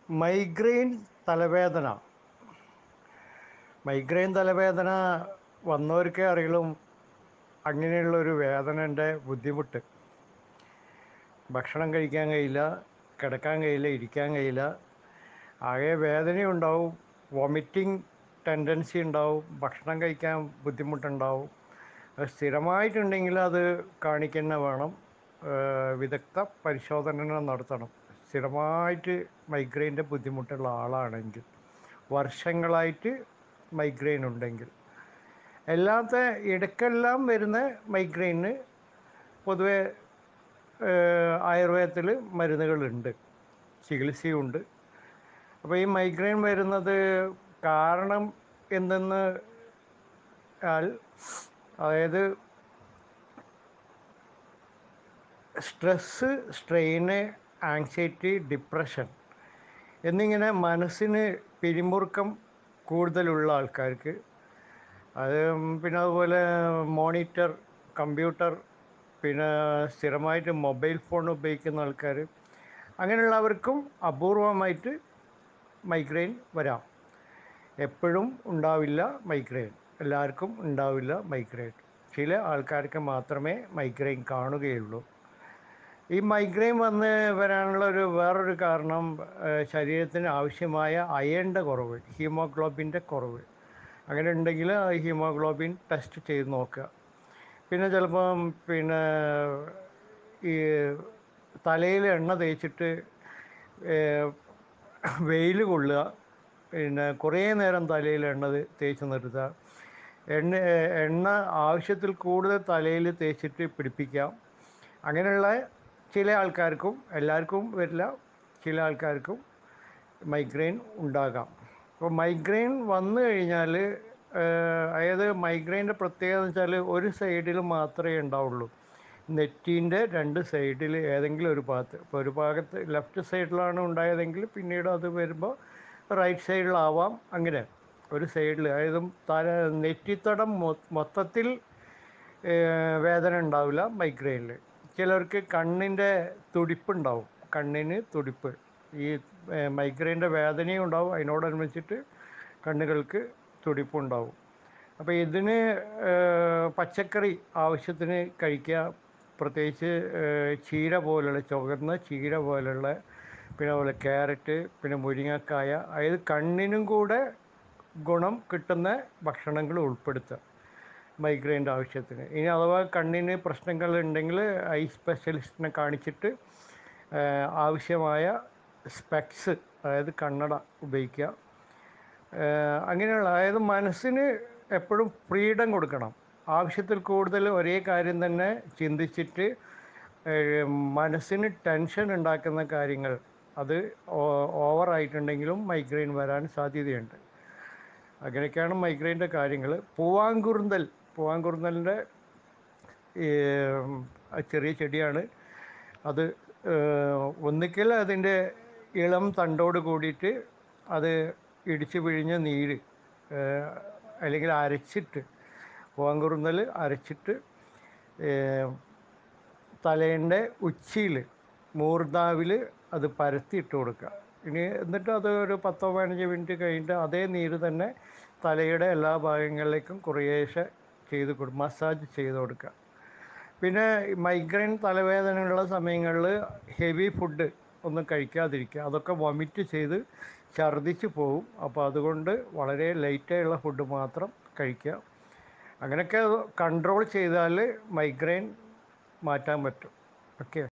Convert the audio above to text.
migraine തലവേദന migraine തലവേദന വന്നവർക്കേ അറിയുള്ളൂ അങ്ങനെയുള്ളൊരു വേദനൻ്റെ ബുദ്ധിമുട്ട് ഭക്ഷണം കഴിക്കാൻ കഴിയില്ല കിടക്കാൻ കഴിയില്ല ഇരിക്കാൻ കഴിയില്ല ആകെ വേദനയുണ്ടാവും വോമിറ്റിംഗ് ടെൻഡൻസി ഉണ്ടാവും ഭക്ഷണം കഴിക്കാൻ ബുദ്ധിമുട്ടുണ്ടാവും അത് സ്ഥിരമായിട്ടുണ്ടെങ്കിൽ അത് കാണിക്കുന്ന വേണം ഏഹ് വിദഗ്ധ പരിശോധന നടത്തണം സ്ഥിരമായിട്ട് മൈഗ്രെയിൻ്റെ ബുദ്ധിമുട്ടുള്ള ആളാണെങ്കിൽ വർഷങ്ങളായിട്ട് മൈഗ്രെയിൻ ഉണ്ടെങ്കിൽ അല്ലാത്ത ഇടയ്ക്കെല്ലാം വരുന്ന മൈഗ്രെയിന് പൊതുവെ ആയുർവേദത്തിൽ മരുന്നുകളുണ്ട് ചികിത്സയുണ്ട് അപ്പോൾ ഈ മൈഗ്രെയിൻ വരുന്നത് കാരണം എന്തെന്ന് ആൽ അതായത് സ്ട്രെസ്സ് സ്ട്രെയിന് ആങ്സൈറ്റി ഡിപ്രഷൻ എന്നിങ്ങനെ മനസ്സിന് പിരിമുറുക്കം കൂടുതലുള്ള ആൾക്കാർക്ക് അത് പിന്നെ അതുപോലെ മോണിറ്റർ കമ്പ്യൂട്ടർ പിന്നെ സ്ഥിരമായിട്ട് മൊബൈൽ ഫോൺ ഉപയോഗിക്കുന്ന ആൾക്കാർ അങ്ങനെയുള്ളവർക്കും അപൂർവമായിട്ട് മൈഗ്രെയിൻ വരാം എപ്പോഴും ഉണ്ടാവില്ല മൈഗ്രെയിൻ എല്ലാവർക്കും ഉണ്ടാവില്ല മൈഗ്രെയിൻ ചില ആൾക്കാർക്ക് മാത്രമേ മൈഗ്രെയിൻ കാണുകയുള്ളൂ ഈ മൈഗ്രെയിൻ വന്ന് വരാനുള്ള ഒരു വേറൊരു കാരണം ഏഹ്, ശരീരത്തിന് ആവശ്യമായ അയണിൻ്റെ കുറവ് ഹീമോഗ്ലോബിൻ്റെ കുറവ് അങ്ങനെ ഉണ്ടെങ്കിൽ ആ ഹീമോഗ്ലോബിൻ ടെസ്റ്റ് ചെയ്ത് നോക്കുക പിന്നെ ചിലപ്പം പിന്നെ ഈ തലയിൽ എണ്ണ തേച്ചിട്ട് വെയിൽ കൊള്ളുക പിന്നെ കുറേ നേരം തലയിൽ എണ്ണ തേ- തേച്ച് നിർത്തുക എണ്ണ എണ്ണ ആവശ്യത്തിൽ കൂടുതൽ തലയിൽ തേച്ചിട്ട് പിടിപ്പിക്കാം അങ്ങനെയുള്ള ചില ആൾക്കാർക്കും എല്ലാവർക്കും വരില്ല ചില ആൾക്കാർക്കും മൈഗ്രെയിൻ ഉണ്ടാകാം അപ്പോൾ മൈഗ്രെയിൻ വന്നു കഴിഞ്ഞാൽ അതായത് മൈഗ്രെയിൻ്റെ പ്രത്യേകത എന്ന് വെച്ചാൽ ഒരു സൈഡിൽ മാത്രമേ ഉണ്ടാവുള്ളൂ നെറ്റീൻ്റെ രണ്ട് സൈഡിൽ ഏതെങ്കിലും ഒരു ഭാഗത്ത് ഇപ്പോൾ ഒരു ഭാഗത്ത് ലെഫ്റ്റ് സൈഡിലാണ് ഉണ്ടായതെങ്കിൽ പിന്നീട് അത് വരുമ്പോൾ റൈറ്റ് സൈഡിലാവാം അങ്ങനെ ഒരു സൈഡിൽ അതായത് തല നെറ്റിത്തടം മൊ- മൊത്തത്തിൽ ഏഹ് വേദന ഉണ്ടാവില്ല മൈഗ്രെയിനിൽ ചിലർക്ക് കണ്ണിൻ്റെ തുടിപ്പുണ്ടാവും കണ്ണിന് തുടിപ്പ് ഈ മൈഗ്രെയിൻ്റെ വേദനയും ഉണ്ടാവും അതിനോടനുബന്ധിച്ചിട്ട് കണ്ണുകൾക്ക് തുടിപ്പുണ്ടാവും അപ്പോൾ ഇതിന് ഏഹ് പച്ചക്കറി ആവശ്യത്തിന് കഴിക്കുക പ്രത്യേകിച്ച് ഏഹ് ചീര പോലുള്ള ചുവന്ന ചീര പോലുള്ള പിന്നെ അതുപോലെ ക്യാരറ്റ് പിന്നെ മുരിങ്ങക്കായ അതായത് കണ്ണിനും കൂടെ ഗുണം കിട്ടുന്ന ഭക്ഷണങ്ങൾ ഉൾപ്പെടുത്തുക മൈഗ്രെയിൻ്റെ ആവശ്യത്തിന് ഇനി അഥവാ കണ്ണിന് പ്രശ്നങ്ങൾ ഉണ്ടെങ്കിൽ ഐ സ്പെഷ്യലിസ്റ്റിനെ കാണിച്ചിട്ട് ഏഹ്, ആവശ്യമായ സ്പെക്സ് അതായത് കണ്ണട ഉപയോഗിക്കുക ഏഹ്, അങ്ങനെയുള്ള അതായത് മനസ്സിന് എപ്പോഴും ഫ്രീഡം കൊടുക്കണം ആവശ്യത്തിൽ കൂടുതൽ ഒരേ കാര്യം തന്നെ ചിന്തിച്ചിട്ട് ഏഹ്, മനസ്സിന് ടെൻഷൻ ഉണ്ടാക്കുന്ന കാര്യങ്ങൾ അത് ഓ- ഓവറായിട്ടുണ്ടെങ്കിലും മൈഗ്രെയിൻ വരാൻ സാധ്യതയുണ്ട് അങ്ങനെയൊക്കെയാണ് മൈഗ്രെയിൻ്റെ കാര്യങ്ങൾ പൂവാങ്കുറുന്തൽ പൂവാങ്കുറുന്തലിൻ്റെ ഈ ആ ചെറിയ ചെടിയാണ് അത് ഏഹ്, ഒന്നിക്കൽ അതിൻ്റെ ഇളം തണ്ടോട് കൂടിയിട്ട് അത് ഇടിച്ച് പിഴിഞ്ഞ നീര് ഏഹ്, അല്ലെങ്കിൽ അരച്ചിട്ട് പൂവാങ്കുറുന്തൽ അരച്ചിട്ട് ഏഹ്, തലേൻ്റെ ഉച്ചിയിൽ മൂർദാവിൽ അത് പരത്തിയിട്ട് കൊടുക്കുക ഇനി എന്നിട്ട് അത് ഒരു പത്തോ പതിനഞ്ച് മിനിറ്റ് കഴിഞ്ഞിട്ട് അതേ നീര് തന്നെ തലയുടെ എല്ലാ ഭാഗങ്ങളിലേക്കും കുറേശ്ശെ ചെയ്ത് കൊടുക്കും മസാജ് ചെയ്ത് കൊടുക്കുക പിന്നെ മൈഗ്രെയിൻ തലവേദനയുള്ള സമയങ്ങളിൽ ഹെവി ഫുഡ് ഒന്നും കഴിക്കാതിരിക്കുക അതൊക്കെ വൊമിറ്റ് ചെയ്ത് ഛർദ്ദിച്ച് പോകും അപ്പോൾ അതുകൊണ്ട് വളരെ ലൈറ്റായുള്ള ഫുഡ് മാത്രം കഴിക്കുക അങ്ങനെയൊക്കെ കൺട്രോൾ ചെയ്താൽ മൈഗ്രെയിൻ മാറ്റാൻ പറ്റും ഓക്കെ